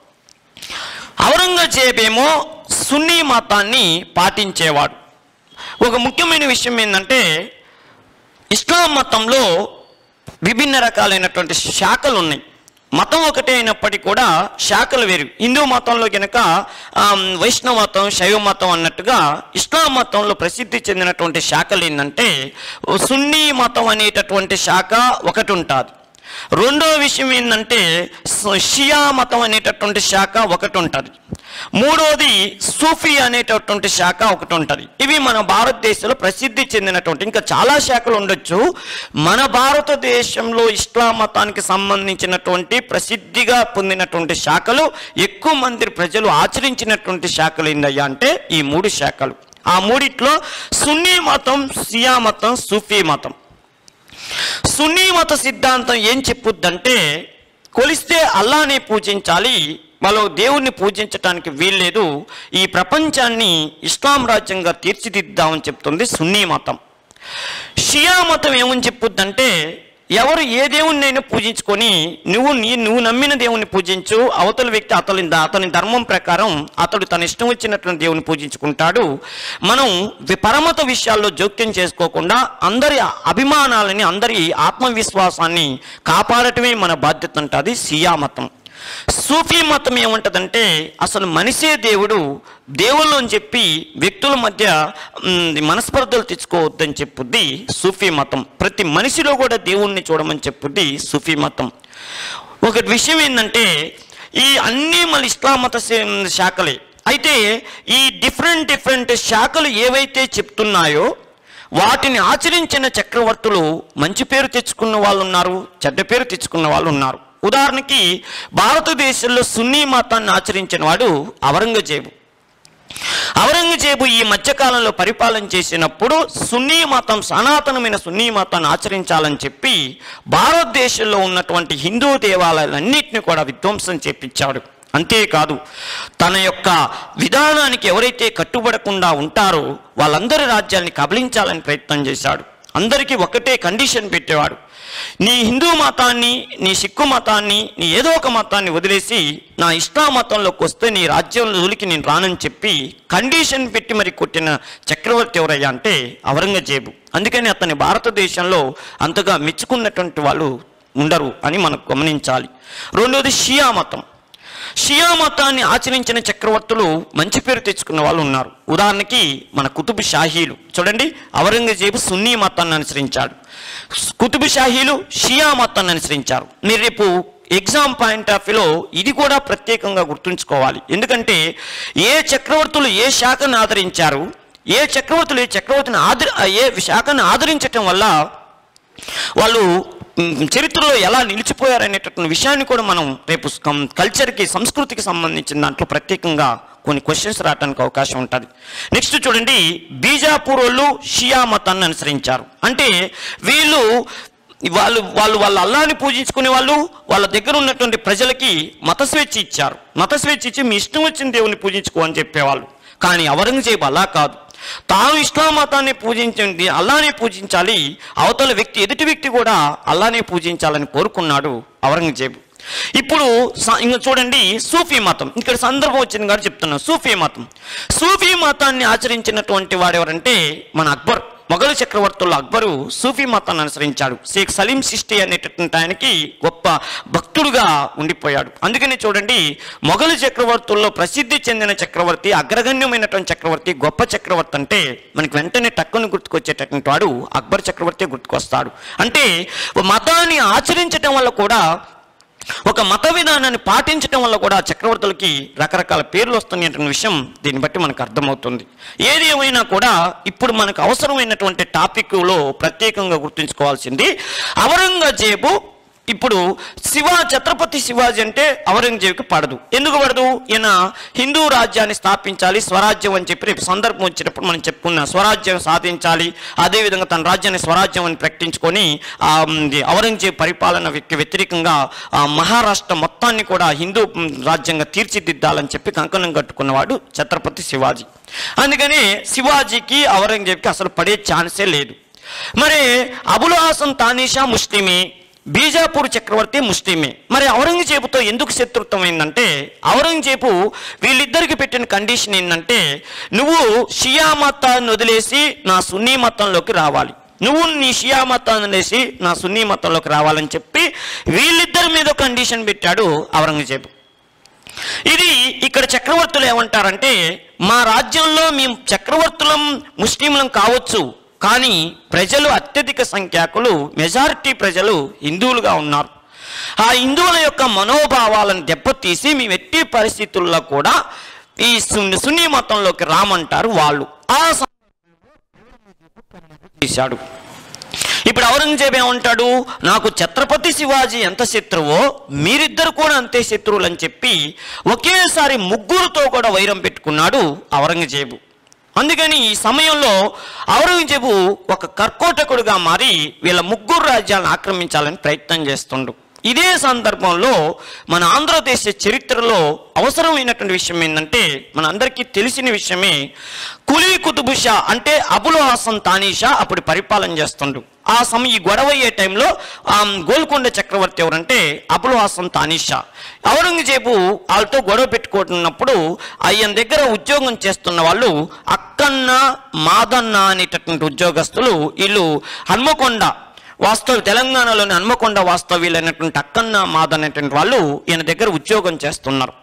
Speaker 2: ఔరంగజేబేమో సున్నీ మతాన్ని పాటించేవాడు ఒక ముఖ్యమైన విషయం ఏంటంటే ఇస్లాం మతంలో విభిన్న రకాలైనటువంటి శాఖలు ఉన్నాయి మతం ఒకటే అయినప్పటికీ కూడా శాఖలు వేరు హిందూ మతంలో కనుక ఆమ్, వైష్ణవ మతం శైవ మతం అన్నట్టుగా ఇస్లాం మతంలో ప్రసిద్ధి చెందినటువంటి శాఖలు ఏంటంటే సున్నీ మతం అనేటటువంటి శాఖ ఒకటి ఉంటుంది రెండో విషయం ఏంటంటే స- షియా మతం అనేటటువంటి శాఖ ఒకటి ఉంటుంది మూడోది సూఫీ అనేటటువంటి శాఖ ఒకటి ఉంటుంది ఇవి మన భారతదేశంలో ప్రసిద్ధి చెందినటువంటి ఇంకా చాలా శాఖలు ఉండొచ్చు మన భారతదేశంలో ఇస్లాం మతానికి సంబంధించినటువంటి ప్రసిద్ధిగా పొందినటువంటి శాఖలు ఎక్కువ మంది ప్రజలు ఆచరించినటువంటి శాఖలు ఏందయ్యా అంటే ఈ మూడు శాఖలు ఆ మూడిట్లో సున్నీ మతం షియా మతం సూఫీ మతం సున్నీ మత సిద్ధాంతం ఏం చెప్పుద్దంటే కొలిస్తే అల్లానే పూజించాలి వాళ్ళు దేవుణ్ణి పూజించటానికి వీల్లేదు ఈ ప్రపంచాన్ని ఇస్లాం రాజ్యంగా తీర్చిదిద్దామని చెప్తుంది సున్నీ మతం షియా మతం ఏమని చెప్పుద్దంటే ఎవరు ఏ దేవుణ్ణైనా పూజించుకొని నువ్వు నీ నువ్వు నమ్మిన దేవుని పూజించు అవతల వ్యక్తి అతని అతని ధర్మం ప్రకారం అతడు తన ఇష్టం వచ్చినటువంటి దేవుని పూజించుకుంటాడు మనం వి- పరమత విషయాల్లో జోక్యం చేసుకోకుండా అందరి అభిమానాలని అందరి ఆత్మవిశ్వాసాన్ని కాపాడటమే మన బాధ్యత ఉంటుంది సియా మతం సూఫీ మతం ఏమంటదంటే అసలు మనిషే దేవుడు దేవుళ్ళు అని చెప్పి వ్యక్తుల మధ్య మ్, మనస్పర్ధలు తెచ్చుకోవద్దని చెప్పుద్ది సూఫీ మతం ప్రతి మనిషిలో కూడా దేవుణ్ణి చూడమని చెప్పుద్ది సూఫీ మతం ఒక విషయం ఏంటంటే ఈ అన్నీ మన ఇస్లాం మత శా- శాఖలే అయితే ఈ డిఫరెంట్ డిఫరెంట్ శాఖలు ఏవైతే చెప్తున్నాయో వాటిని ఆచరించిన చక్రవర్తులు మంచి పేరు తెచ్చుకున్న వాళ్ళు ఉన్నారు చెడ్డ పేరు తెచ్చుకున్న వాళ్ళు ఉన్నారు ఉదాహరణకి భారతదేశంలో సున్నీ మతాన్ని ఆచరించిన వాడు ఔరంగజేబు ఔరంగజేబు ఈ మధ్యకాలంలో పరిపాలన చేసినప్పుడు సున్నీ మతం సనాతనమైన సున్నీ మతాన్ని ఆచరించాలని చెప్పి భారతదేశంలో ఉన్నటువంటి హిందూ దేవాలయాలన్నింటినీ కూడా విధ్వంసం చేపించాడు అంతేకాదు తన యొక్క విధానానికి ఎవరైతే కట్టుబడకుండా ఉంటారో వాళ్ళందరి రాజ్యాన్ని కబలించాలని ప్రయత్నం చేశాడు అందరికీ ఒకటే కండిషన్ పెట్టేవాడు నీ హిందూ మతాన్ని నీ సిక్కు మతాన్ని నీ ఏదో ఒక మతాన్ని వదిలేసి నా ఇస్లాం మతంలోకి వస్తే నీ రాజ్యంలోకి నేను రానని చెప్పి కండిషన్ పెట్టి మరి కొట్టిన చక్రవర్తి ఎవరయ్యా అంటే ఔరంగజేబు అందుకని అతని భారతదేశంలో అంతగా మెచ్చుకున్నటువంటి వాళ్ళు ఉండరు అని మనకు గమనించాలి రెండోది షియా మతం షియా మతాన్ని ఆచరించిన చక్రవర్తులు మంచి పేరు తెచ్చుకున్న వాళ్ళు ఉన్నారు ఉదాహరణకి మన కుతుబ్ షాహీలు చూడండి ఔరంగజేబు సున్నీ మతాన్ని అనుసరించాడు కుతుబ్ షాహీలు షియా మతాన్ని అనుసరించారు మీరు రేపు ఎగ్జామ్ పాయింట్ ఆఫ్ వ్యూలో ఇది కూడా ప్రత్యేకంగా గుర్తుంచుకోవాలి ఎందుకంటే ఏ చక్రవర్తులు ఏ శాఖను ఆదరించారు ఏ చక్రవర్తులు ఏ చక్రవర్తిని ఆదరి ఏ శాఖను ఆదరించటం వల్ల వాళ్ళు మ్, చరిత్రలో ఎలా నిలిచిపోయారనేటటువంటి విషయాన్ని కూడా మనం రేపు కం- కల్చర్కి సంస్కృతికి సంబంధించిన దాంట్లో ప్రత్యేకంగా కొన్ని క్వశ్చన్స్ రావడానికి అవకాశం ఉంటుంది నెక్స్ట్ చూడండి బీజాపూర్ వాళ్ళు షియా మతాన్ని అనుసరించారు అంటే వీళ్ళు వాళ్ళు వాళ్ళు వాళ్ళ అల్లాని పూజించుకునే వాళ్ళు వాళ్ళ దగ్గర ఉన్నటువంటి ప్రజలకి మత స్వేచ్ఛ ఇచ్చారు మత స్వేచ్ఛ ఇచ్చి మీ ఇష్టం వచ్చిన దేవుని పూజించుకో అని చెప్పేవాళ్ళు కానీ ఔరంగజేబు అలా కాదు తాను ఇస్లాం మతాన్ని పూజించింది అల్లానే పూజించాలి అవతల వ్యక్తి ఎదుటి వ్యక్తి కూడా అల్లానే పూజించాలని కోరుకున్నాడు ఔరంగజేబు ఇప్పుడు స- ఇంకా చూడండి సూఫీ మతం ఇక్కడ సందర్భం వచ్చింది కాబట్టి చెప్తున్నాను సూఫీ మతం సూఫీ మతాన్ని ఆచరించినటువంటి వాడు ఎవరంటే మన అక్బర్ మొఘలు చక్రవర్తుల్లో అక్బరు సూఫీ మతాన్ని అనుసరించాడు షేక్ సలీం సిస్టి అనేటటువంటి ఆయనకి గొప్ప భక్తుడుగా ఉండిపోయాడు అందుకని చూడండి మొఘలు చక్రవర్తుల్లో ప్రసిద్ధి చెందిన చక్రవర్తి అగ్రగణ్యమైనటువంటి చక్రవర్తి గొప్ప చక్రవర్తి అంటే మనకి వెంటనే టక్కును గుర్తుకొచ్చేటటువంటి వాడు అక్బర్ చక్రవర్తి గుర్తుకొస్తాడు అంటే మతాన్ని ఆచరించడం వల్ల కూడా ఒక మత విధానాన్ని పాటించడం వల్ల కూడా చక్రవర్తులకి రకరకాల పేర్లు వస్తున్నాయన్న విషయం దీన్ని బట్టి మనకు అర్థమవుతుంది ఏది ఏమైనా కూడా ఇప్పుడు మనకు అవసరమైనటువంటి టాపిక్లో ప్రత్యేకంగా గుర్తుంచుకోవాల్సింది ఔరంగజేబు ఇప్పుడు శివ ఛత్రపతి శివాజీ అంటే ఔరంగజేబుకి పడదు ఎందుకు పడదు ఈయన హిందూ రాజ్యాన్ని స్థాపించాలి స్వరాజ్యం అని చెప్పి రేపు సందర్భం వచ్చినప్పుడు మనం చెప్పుకున్నాం స్వరాజ్యం సాధించాలి అదేవిధంగా తన రాజ్యాన్ని స్వరాజ్యం అని ప్రకటించుకొని ఆ, ఇది ఔరంగజేబు పరిపాలన వ్యక్తి వ్యతిరేకంగా ఆ, మహారాష్ట్ర మొత్తాన్ని కూడా హిందూ మ్, రాజ్యంగా తీర్చిదిద్దాలని చెప్పి కంకణం కట్టుకున్నవాడు ఛత్రపతి శివాజీ అందుకని శివాజీకి ఔరంగజేబుకి అసలు పడే ఛాన్సే లేదు మరి అబుల్ హాసన్ తానీషా ముస్లిమే బీజాపూర్ చక్రవర్తి ముస్లిమే మరి ఔరంగజేబుతో ఎందుకు శత్రుత్వం ఏంటంటే ఔరంగజేబు వీళ్ళిద్దరికి పెట్టిన కండిషన్ ఏంటంటే నువ్వు షియా మతాన్ని వదిలేసి నా సున్నీ మతంలోకి రావాలి నువ్వు నీ షియా మతాన్ని వదిలేసి నా సున్నీ మతంలోకి రావాలని చెప్పి వీళ్ళిద్దరి మీద కండిషన్ పెట్టాడు ఔరంగజేబు ఇది ఇక్కడ చక్రవర్తులు ఏమంటారంటే మా రాజ్యంలో మేము చక్రవర్తులం ముస్లింలం కావచ్చు కానీ ప్రజలు అత్యధిక సంఖ్యాకులు మెజారిటీ ప్రజలు హిందువులుగా ఉన్నారు ఆ హిందువుల యొక్క మనోభావాలను దెబ్బతీసి మేము ఎట్టి పరిస్థితుల్లో కూడా ఈ సున్ని సున్నీ మతంలోకి రామంటారు వాళ్ళు ఆ చేశాడు ఇప్పుడు ఔరంగజేబు ఏమంటాడు నాకు ఛత్రపతి శివాజీ ఎంత శత్రువో మీరిద్దరు కూడా అంతే శత్రువులు అని చెప్పి ఒకేసారి ముగ్గురుతో కూడా వైరం పెట్టుకున్నాడు ఔరంగజేబు అందుకని ఈ సమయంలో ఔరంగజేబు ఒక కర్కోటకుడుగా మారి వీళ్ళ ముగ్గురు రాజ్యాలను ఆక్రమించాలని ప్రయత్నం చేస్తుండు ఇదే సందర్భంలో మన ఆంధ్రదేశ చరిత్రలో అవసరమైనటువంటి విషయం ఏంటంటే మన అందరికీ తెలిసిన విషయమే కులీ కుతుబు షా అంటే అబుల్ హాసన్ తానీషా అప్పుడు పరిపాలన చేస్తుండు ఆ సమయం ఈ గొడవ అయ్యే టైంలో ఆ గోల్కొండ చక్రవర్తి ఎవరంటే అబుల్ హాసన్ తానీషా ఔరంగజేబు వాళ్ళతో గొడవ పెట్టుకుంటున్నప్పుడు ఆయన దగ్గర ఉద్యోగం చేస్తున్న వాళ్ళు అక్కన్న మాదన్న అనేటటువంటి ఉద్యోగస్తులు వీళ్ళు హన్మకొండ వాస్తవ తెలంగాణలోని హన్మకొండ వాస్తవ్యులైనటువంటి అక్కన్న మాద అనేటువంటి వాళ్ళు ఈయన దగ్గర ఉద్యోగం చేస్తున్నారు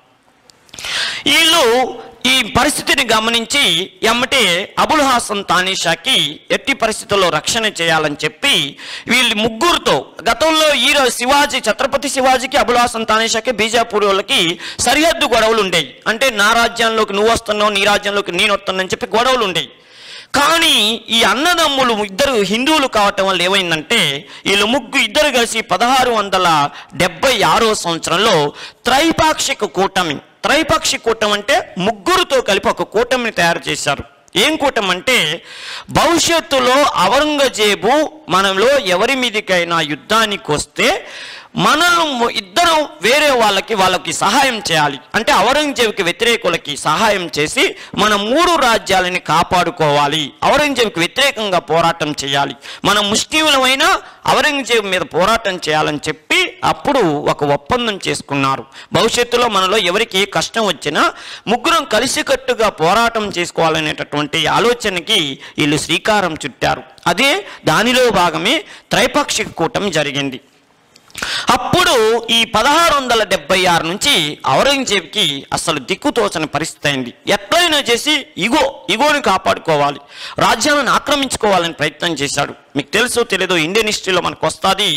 Speaker 2: వీళ్ళు ఈ పరిస్థితిని గమనించి ఎమ్మటే అబుల్ హాసన్ తానీషాకి ఎట్టి పరిస్థితుల్లో రక్షణ చేయాలని చెప్పి వీళ్ళు ముగ్గురుతో గతంలో ఈ రో- శివాజీ ఛత్రపతి శివాజీకి అబుల్ హాసన్ తానీషాకి బీజాపూర్ వాళ్ళకి సరిహద్దు గొడవలు ఉండేవి అంటే నా రాజ్యంలోకి నువ్వు వస్తున్నావు నీ రాజ్యంలోకి నేను వస్తున్నానని చెప్పి గొడవలు ఉండేవి కానీ ఈ అన్నదమ్ములు ఇద్దరు హిందువులు కావటం వల్ల ఏమైందంటే వీళ్ళు ముగ్గు ఇద్దరు కలిసి పదహారు వందల డెబ్బై ఆరో సంవత్సరంలో త్రైపాక్షిక కూటమి త్రైపాక్షిక కూటమి అంటే ముగ్గురుతో కలిపి ఒక కూటమిని తయారు చేశారు ఏం కూటమి అంటే భవిష్యత్తులో ఔరంగజేబు మనలో ఎవరి మీదకైనా యుద్ధానికి వస్తే మనం ఇద్దరం వేరే వాళ్ళకి వాళ్ళకి సహాయం చేయాలి అంటే ఔరంగజేబుకి వ్యతిరేకులకి సహాయం చేసి మన మూడు రాజ్యాలని కాపాడుకోవాలి ఔరంగజేబుకి వ్యతిరేకంగా పోరాటం చేయాలి మనం ముస్లింలమైనా ఔరంగజేబు మీద పోరాటం చేయాలని చెప్పి అప్పుడు ఒక ఒప్పందం చేసుకున్నారు భవిష్యత్తులో మనలో ఎవరికి ఏ కష్టం వచ్చినా ముగ్గురం కలిసికట్టుగా పోరాటం చేసుకోవాలనేటటువంటి ఆలోచనకి వీళ్ళు శ్రీకారం చుట్టారు అదే దానిలో భాగమే త్రైపాక్షిక కూటమి జరిగింది అప్పుడు ఈ పదహారు వందల డెబ్బై ఆరు నుంచి ఔరంగజేబ్కి అసలు దిక్కుతోచని పరిస్థితి అయింది ఎట్లయినా చేసి ఇగో ఇగోని కాపాడుకోవాలి రాజ్యాలను ఆక్రమించుకోవాలని ప్రయత్నం చేశాడు మీకు తెలుసో తెలియదో ఇండియన్ హిస్టరీలో మనకు వస్తుంది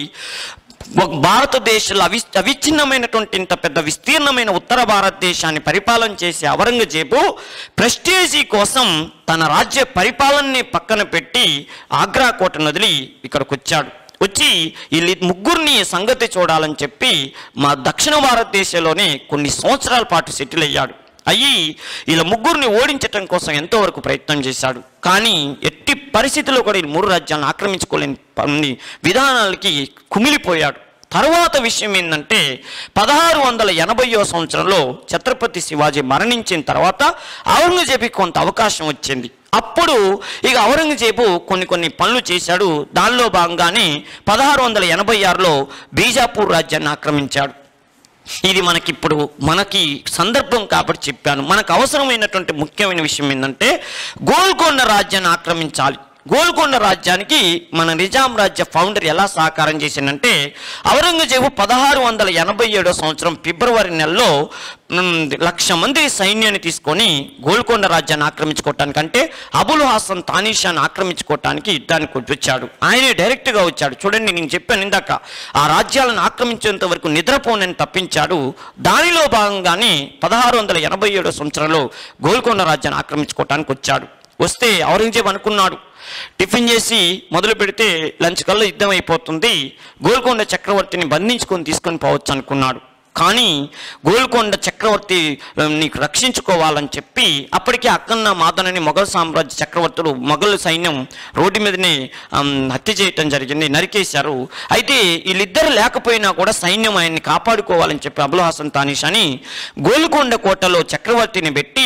Speaker 2: ఒక భారతదేశంలో అవి అవిచ్ఛిన్నమైనటువంటి ఇంత పెద్ద విస్తీర్ణమైన ఉత్తర భారతదేశాన్ని పరిపాలన చేసే ఔరంగజేబు ప్రెస్టేజీ కోసం తన రాజ్య పరిపాలనని పక్కన పెట్టి ఆగ్రా కోటను వదిలి ఇక్కడికి వచ్చాడు వచ్చి వీళ్ళు ముగ్గురిని సంగతి చూడాలని చెప్పి మా దక్షిణ భారతదేశంలోనే కొన్ని సంవత్సరాల పాటు సెటిల్ అయ్యాడు అయ్యి వీళ్ళ ముగ్గురిని ఓడించటం కోసం ఎంతో వరకు ప్రయత్నం చేశాడు కానీ ఎట్టి పరిస్థితుల్లో కూడా ఈ మూడు రాజ్యాలను ఆక్రమించుకోలేని పని విధానాలకి కుమిలిపోయాడు తర్వాత విషయం ఏంటంటే పదహారు వందల ఎనభైయో సంవత్సరంలో ఛత్రపతి శివాజీ మరణించిన తర్వాత ఔరంగజేబుకి కొంత అవకాశం వచ్చింది అప్పుడు ఇక ఔరంగజేబు కొన్ని కొన్ని పనులు చేశాడు దానిలో భాగంగానే పదహారు వందల ఎనభై ఆరులో బీజాపూర్ రాజ్యాన్ని ఆక్రమించాడు ఇది మనకిప్పుడు మనకి సందర్భం కాబట్టి చెప్పాను మనకు అవసరమైనటువంటి ముఖ్యమైన విషయం ఏంటంటే గోల్కొండ రాజ్యాన్ని ఆక్రమించాలి గోల్కొండ రాజ్యానికి మన నిజాం రాజ్య ఫౌండర్ ఎలా సహకారం చేసిందంటే ఔరంగజేబు పదహారు వందల ఎనభై ఏడో సంవత్సరం ఫిబ్రవరి నెలలో మ్, లక్ష మంది సైన్యాన్ని తీసుకొని గోల్కొండ రాజ్యాన్ని ఆక్రమించుకోవటానికి అంటే అబుల్ హాసన్ తానీషాన్ని ఆక్రమించుకోవటానికి యుద్ధానికి వచ్చాడు ఆయనే డైరెక్ట్గా వచ్చాడు చూడండి నేను చెప్పాను ఇందాక ఆ రాజ్యాలను ఆక్రమించేంత వరకు నిద్రపోనని తప్పించాడు దానిలో భాగంగానే పదహారు వందల ఎనభై ఏడో సంవత్సరంలో గోల్కొండ రాజ్యాన్ని ఆక్రమించుకోవటానికి వచ్చాడు వస్తే ఔరంగజేబ్ అనుకున్నాడు టిఫిన్ చేసి మొదలు పెడితే లంచ్ కల్లా యుద్ధం అయిపోతుంది గోల్కొండ చక్రవర్తిని బంధించుకొని తీసుకొని పోవచ్చు అనుకున్నాడు కానీ గోల్కొండ చక్రవర్తి ఆ, నీకు రక్షించుకోవాలని చెప్పి అప్పటికే అక్కన్న మాదనని మొఘల్ సామ్రాజ్య చక్రవర్తులు మొఘల్ సైన్యం రోడ్డు మీదనే ఆమ్, హత్య చేయటం జరిగింది నరికేశారు అయితే వీళ్ళిద్దరు లేకపోయినా కూడా సైన్యం ఆయన్ని కాపాడుకోవాలని చెప్పి అబుల్ హాసన్ తానీష్ అని గోల్కొండ కోటలో చక్రవర్తిని పెట్టి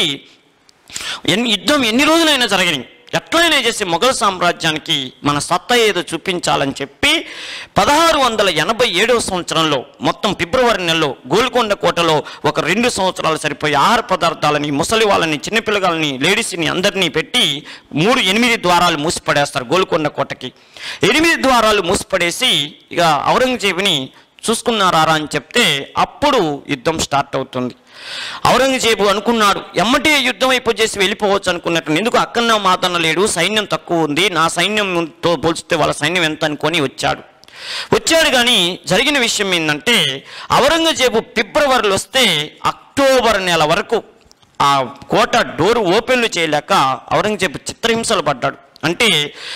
Speaker 2: ఎన్ని యుద్ధం ఎన్ని రోజులైనా జరగని ఎట్లయినా చేసి మొఘల్ సామ్రాజ్యానికి మన సత్తా ఏదో చూపించాలని చెప్పి పదహారు వందల ఎనభై ఏడవ సంవత్సరంలో మొత్తం ఫిబ్రవరి నెలలో గోల్కొండ కోటలో ఒక రెండు సంవత్సరాలు సరిపోయే ఆహార పదార్థాలని ముసలి వాళ్ళని చిన్నపిల్లగాలని లేడీస్ని అందరినీ పెట్టి మూడు ఎనిమిది ద్వారాలు మూసిపడేస్తారు గోల్కొండ కోటకి ఎనిమిది ద్వారాలు మూసిపడేసి ఇక ఔరంగజేబుని చూసుకున్నారా అని చెప్తే అప్పుడు యుద్ధం స్టార్ట్ అవుతుంది ఔరంగజేబు అనుకున్నాడు ఎమ్మటే యుద్ధం అయిపోచేసి వెళ్ళిపోవచ్చు అనుకున్నట్టు ఎందుకు అక్కన్న మాతన్న లేడు సైన్యం తక్కువ ఉంది నా సైన్యంతో పోల్చితే వాళ్ళ సైన్యం ఎంత అనుకొని వచ్చాడు వచ్చాడు కానీ జరిగిన విషయం ఏంటంటే ఔరంగజేబు ఫిబ్రవరిలో వస్తే అక్టోబర్ నెల వరకు ఆ కోట డోరు ఓపెన్లు చేయలేక ఔరంగజేబు చిత్రహింసలు పడ్డాడు అంటే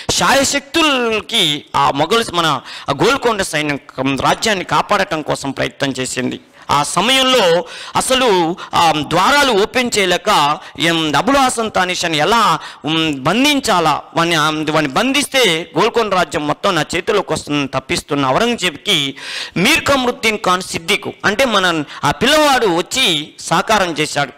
Speaker 2: శాయశక్తులకి ఆ మొఘలు మన ఆ గోల్కొండ సైన్యం కం- రాజ్యాన్ని కాపాడటం కోసం ప్రయత్నం చేసింది ఆ సమయంలో అసలు ఆ ద్వారాలు ఓపెన్ చేయలేక ఏం అబుల్ హాసన్ తానిషాని ఎలా ఉమ్, బంధించాలా వాడిని ఆ, వాడిని బంధిస్తే గోల్కొండ రాజ్యం మొత్తం నా చేతిలోకి వస్తుందని తప్పిస్తున్న ఔరంగజేబ్కి మీర్ కమరుద్దీన్ ఖాన్ సిద్దికు అంటే మన ఆ పిల్లవాడు వచ్చి సాకారం చేశాడు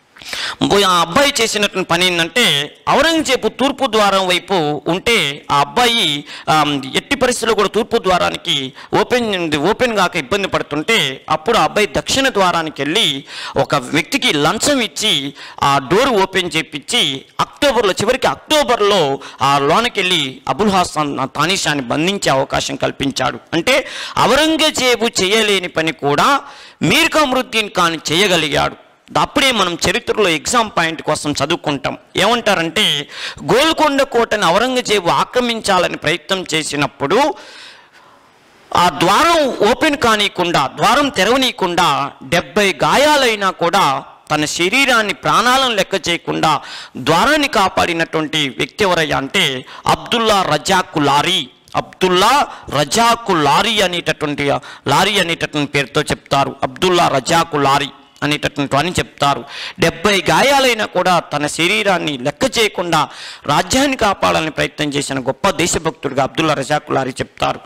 Speaker 2: ఆ అబ్బాయి చేసినటువంటి పని ఏంటంటే ఔరంగజేబు తూర్పు ద్వారం వైపు ఉంటే ఆ అబ్బాయి ఆ, ఎట్టి పరిస్థితుల్లో కూడా తూర్పు ద్వారానికి ఓపెన్ ఓపెన్ కాక ఇబ్బంది పడుతుంటే అప్పుడు ఆ అబ్బాయి దక్షిణ ద్వారానికి వెళ్ళి ఒక వ్యక్తికి లంచం ఇచ్చి ఆ డోర్ ఓపెన్ చేపించి అక్టోబర్లో చివరికి అక్టోబర్లో ఆ లోనకి వెళ్ళి అబుల్ హాసన్ తానిషాని బంధించే అవకాశం కల్పించాడు అంటే ఔరంగజేబు చేయలేని పని కూడా మీర్ కమరుద్దీన్ ఖాన్ చేయగలిగాడు అప్పుడే మనం చరిత్రలో ఎగ్జామ్ పాయింట్ కోసం చదువుకుంటాం ఏమంటారంటే గోల్కొండ కోటను ఔరంగజేబు ఆక్రమించాలని ప్రయత్నం చేసినప్పుడు ఆ ద్వారం ఓపెన్ కానీయకుండా ద్వారం తెరవనీయకుండా డెబ్బై గాయాలైనా కూడా తన శరీరాన్ని ప్రాణాలను లెక్క చేయకుండా ద్వారాన్ని కాపాడినటువంటి వ్యక్తి ఎవరయ్యా అంటే అబ్దుల్లా రజాకు లారీ అబ్దుల్లా రజాకు లారీ అనేటటువంటి లారీ అనేటటువంటి పేరుతో చెప్తారు అబ్దుల్లా రజాకు లారీ అనేటటువంటి అని చెప్తారు డెబ్బై గాయాలైనా కూడా తన శరీరాన్ని లెక్క చేయకుండా రాజ్యాన్ని కాపాడాలని ప్రయత్నం చేసిన గొప్ప దేశభక్తుడిగా అబ్దుల్లా రజాకులారి చెప్తారు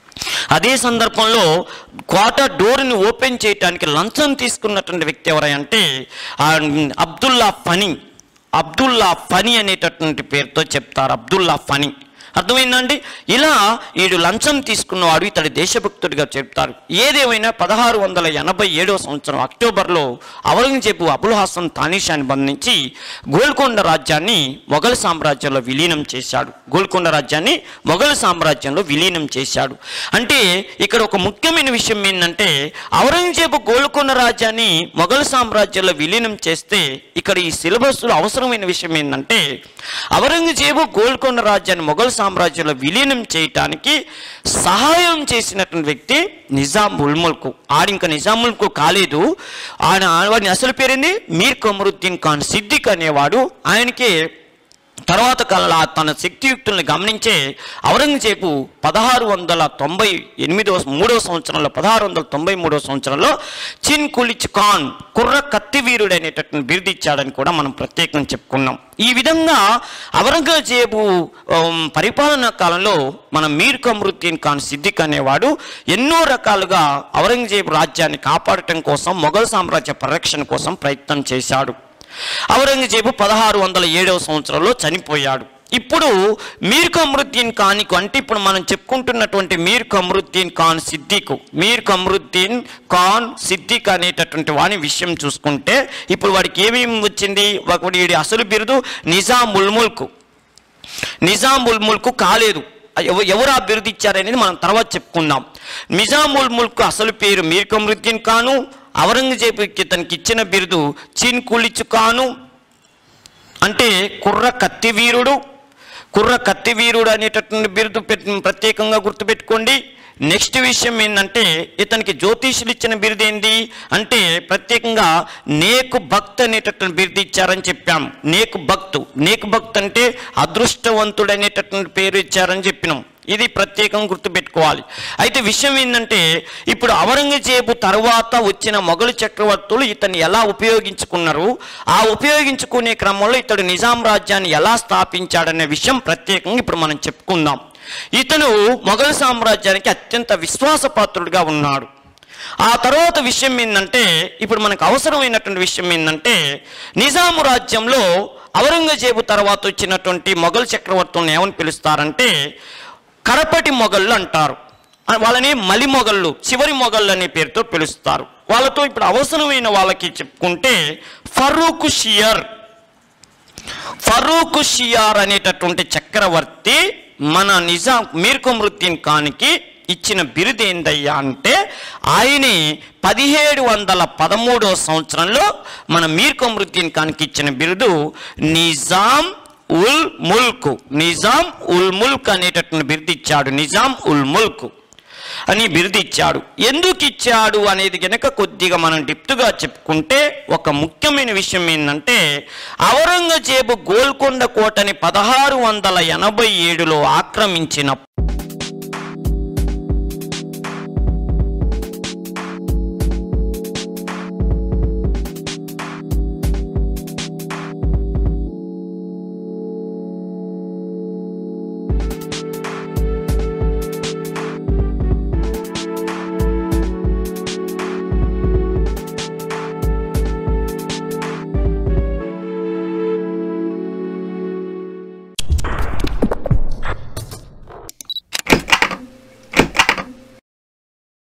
Speaker 2: అదే సందర్భంలో క్వార్టర్ డోర్ని ఓపెన్ చేయడానికి లంచం తీసుకున్నటువంటి వ్యక్తి ఎవరంటే ఆ అబ్దుల్లా ఫనీ అబ్దుల్లా ఫనీ అనేటటువంటి పేరుతో చెప్తారు అబ్దుల్లా ఫనీ అర్థమైందండి ఇలా ఈడు లంచం తీసుకున్నవాడు ఇతడి దేశభక్తుడిగా చెప్తారు ఏదేమైనా పదహారు వందల ఎనభై ఏడవ సంవత్సరం అక్టోబర్లో ఔరంగజేబు అబుల్ హాసన్ తానీషాని బంధించి గోల్కొండ రాజ్యాన్ని మొఘల్ సామ్రాజ్యంలో విలీనం చేశాడు గోల్కొండ రాజ్యాన్ని మొఘల్ సామ్రాజ్యంలో విలీనం చేశాడు అంటే ఇక్కడ ఒక ముఖ్యమైన విషయం ఏంటంటే ఔరంగజేబు గోల్కొండ రాజ్యాన్ని మొఘల్ సామ్రాజ్యంలో విలీనం చేస్తే ఇక్కడ ఈ సిలబస్లో అవసరమైన విషయం ఏంటంటే ఔరంగజేబు గోల్కొండ రాజ్యాన్ని మొఘల్ సామ్రాజ్యంలో విలీనం చేయటానికి సహాయం చేసినటువంటి వ్యక్తి నిజాం ఉల్ముల్కు ఆడింక నిజాం ముల్కు కాలేదు ఆయన వాడిని అసలు పేరేంది మీర్ కమరుద్దీన్ ఖాన్ సిద్దిక్ అనేవాడు ఆయనకి తర్వాత కాలంలో ఆ తన శక్తియుక్తుల్ని గమనించే ఔరంగజేబు పదహారు వందల తొంభై ఎనిమిదవ మూడవ సంవత్సరంలో పదహారు వందల తొంభై మూడవ సంవత్సరంలో చిన్ కులిచ్ ఖాన్ కుర్ర కత్తివీరుడు అనేటటువంటి బిరుదు ఇచ్చాడని కూడా మనం ప్రత్యేకంగా చెప్పుకున్నాం ఈ విధంగా ఔరంగజేబు ఉమ్, పరిపాలనా కాలంలో మన మీర్ కమరుద్దీన్ ఖాన్ సిద్దిక్ అనేవాడు ఎన్నో రకాలుగా ఔరంగజేబు రాజ్యాన్ని కాపాడటం కోసం మొఘల్ సామ్రాజ్య పరిరక్షణ కోసం ప్రయత్నం చేశాడు ఔరంగజేబు పదహారు వందల ఏడవ సంవత్సరంలో చనిపోయాడు ఇప్పుడు మీర్ కమరుద్దీన్ ఖాన్కు అంటే ఇప్పుడు మనం చెప్పుకుంటున్నటువంటి మీర్ కమరుద్దీన్ ఖాన్ సిద్దికు మీర్ కమరుద్దీన్ ఖాన్ సిద్దిక్ అనేటటువంటి వాని విషయం చూసుకుంటే ఇప్పుడు వాడికి ఏమేమి వచ్చింది వాడి అసలు బిరుదు నిజాం ఉల్ ముల్క్ నిజాం ఉల్ ముల్క్ కాలేదు ఎవ- ఎవరు ఆ బిరుదు ఇచ్చారనేది మనం తర్వాత చెప్పుకుందాం నిజాం ఉల్ ముల్క్ అసలు పేరు మీర్ కమరుద్దీన్ ఖాను ఔరంగజేబు ఇతనికి ఇచ్చిన బిరుదు చిన్ కులిచ్ ఖాను అంటే కుర్ర కత్తి వీరుడు కుర్ర కత్తి వీరుడు అనేటటువంటి బిరుదు పెట్- ప్రత్యేకంగా గుర్తుపెట్టుకోండి నెక్స్ట్ విషయం ఏంటంటే ఇతనికి జ్యోతిషులు ఇచ్చిన బిరుదు ఏంది అంటే ప్రత్యేకంగా నేకు భక్త్ అనేటటువంటి బిరుదు ఇచ్చారని చెప్పాం నేకు భక్తు నేకు భక్త్ అంటే అదృష్టవంతుడు అనేటటువంటి పేరు ఇచ్చారని చెప్పినాం ఇది ప్రత్యేకంగా గుర్తుపెట్టుకోవాలి అయితే విషయం ఏంటంటే ఇప్పుడు ఔరంగజేబు తర్వాత వచ్చిన మొఘలు చక్రవర్తులు ఇతన్ని ఎలా ఉపయోగించుకున్నారు ఆ ఉపయోగించుకునే క్రమంలో ఇతడు నిజాం రాజ్యాన్ని ఎలా స్థాపించాడనే విషయం ప్రత్యేకంగా ఇప్పుడు మనం చెప్పుకుందాం ఇతను మొఘల్ సామ్రాజ్యానికి అత్యంత విశ్వాసపాత్రుడిగా ఉన్నాడు ఆ తర్వాత విషయం ఏంటంటే ఇప్పుడు మనకు అవసరమైనటువంటి విషయం ఏంటంటే నిజాము రాజ్యంలో ఔరంగజేబు తర్వాత వచ్చినటువంటి మొఘల్ చక్రవర్తులను ఏమని పిలుస్తారంటే కరపటి మొఘళ్ళు అంటారు ఆ వాళ్ళని మలి మొఘళ్ళు చివరి మొఘళ్ళు అనే పేరుతో పిలుస్తారు వాళ్ళతో ఇప్పుడు అవసరమైన వాళ్ళకి చెప్పుకుంటే ఫరూక్ షియర్ ఫరూక్ షియార్ అనేటటువంటి చక్రవర్తి మన నిజాం మీర్ కుమరుద్దీన్ ఖాన్కి ఇచ్చిన బిరుదు ఏందయ్యా అంటే ఆయనే పదిహేడు వందల పదమూడవ సంవత్సరంలో మన మీర్ కుమరుద్దీన్ ఖాన్కి ఇచ్చిన బిరుదు నిజాం ఉల్ ముల్క్ నిజాం ఉల్ ముల్క్ అనేటటువంటి బిరుదు ఇచ్చాడు నిజాం ఉల్ ముల్క్ అని బిరుదు ఇచ్చాడు ఎందుకు ఇచ్చాడు అనేది గనక కొద్దిగా మనం డిప్తుగా చెప్పుకుంటే ఒక ముఖ్యమైన విషయం ఏంటంటే ఔరంగజేబు గోల్కొండ కోటని పదహారు వందల ఎనభై ఏడులో ఆక్రమించిన